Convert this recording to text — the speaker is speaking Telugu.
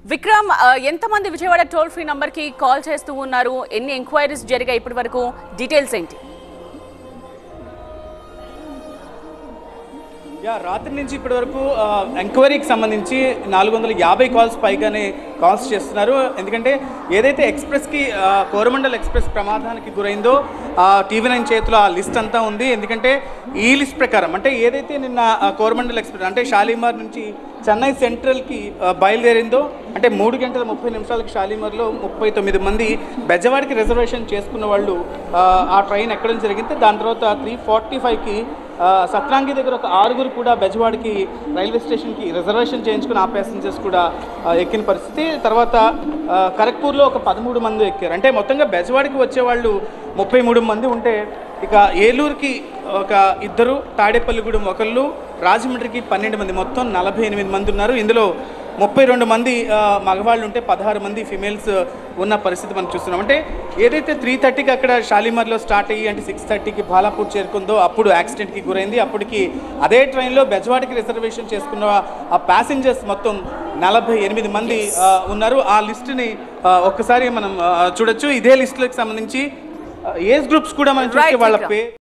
విక్రమ్ ఆ, ఎంతమంది విజయవాడ టోల్ ఫ్రీ నంబర్ కి కాల్ చేస్తూ ఉన్నారు ఎన్ని ఎంక్వైరీస్ జరిగాయి ఇప్పటి వరకు డీటెయిల్స్ ఏంటి యా రాత్రి నుంచి ఇప్పటి వరకు ఎంక్వైరీకి సంబంధించి నాలుగు వందల యాభై కాల్స్ పైగానే కాల్స్ చేస్తున్నారు ఎందుకంటే ఏదైతే ఎక్స్ప్రెస్కి ఆ, కోరమండల్ ఎక్స్ప్రెస్ ప్రమాదానికి గురైందో ఆ టీవీ నైన్ చేతిలో ఆ లిస్ట్ అంతా ఉంది ఎందుకంటే ఈ లిస్ట్ ప్రకారం అంటే ఏదైతే నిన్న ఆ, కోరమండల్ ఎక్స్ప్రెస్ అంటే షాలిమార్ నుంచి చెన్నై సెంట్రల్కి ఆ, బయలుదేరిందో అంటే మూడు గంటల ముప్పై నిమిషాలకి షాలిమార్లో ముప్పై తొమ్మిది మంది బెజవాడికి రిజర్వేషన్ చేసుకున్న వాళ్ళు ఆ, ఆ ట్రైన్ ఎక్కడం జరిగింది దాని తర్వాత త్రీ ఫార్టీ ఫైవ్కి ఆ, సత్రాంగి దగ్గర ఒక ఆరుగురు కూడా బెజవాడికి రైల్వే స్టేషన్కి రిజర్వేషన్ చేయించుకుని ఆ ప్యాసింజర్స్ కూడా ఆ, ఎక్కిన పరిస్థితి తర్వాత ఆ, ఖరగ్పూర్లో ఒక పదమూడు మంది ఎక్కారు అంటే మొత్తంగా బెజవాడికి వచ్చేవాళ్ళు ముప్పై మూడు మంది ఉంటే ఇక ఏలూరుకి ఒక ఇద్దరు తాడేపల్లిగూడెం ఒకళ్ళు రాజమండ్రికి పన్నెండు మంది మొత్తం నలభై ఎనిమిది మంది ఉన్నారు ఇందులో ముప్పై రెండు మంది ఆ, మగవాళ్ళు ఉంటే పదహారు మంది ఫిమేల్స్ ఉన్న పరిస్థితి మనం చూస్తున్నాం అంటే ఏదైతే త్రీ థర్టీకి అక్కడ షాలిమార్లో స్టార్ట్ అయ్యి అంటే సిక్స్ థర్టీకి బాలాపూర్ చేరుకుందో అప్పుడు యాక్సిడెంట్కి గురైంది అప్పటికి అదే ట్రైన్లో బెజవాడికి రిజర్వేషన్ చేసుకున్న ఆ ప్యాసింజర్స్ మొత్తం నలభై ఎనిమిది మంది ఆ, ఉన్నారు ఆ లిస్టుని ఆ, ఒక్కసారి మనం ఆ, చూడొచ్చు ఇదే లిస్టులకు సంబంధించి ఏజ్ గ్రూప్స్ కూడా మనం చూస్తే Right, వాళ్ళ Vikram. పే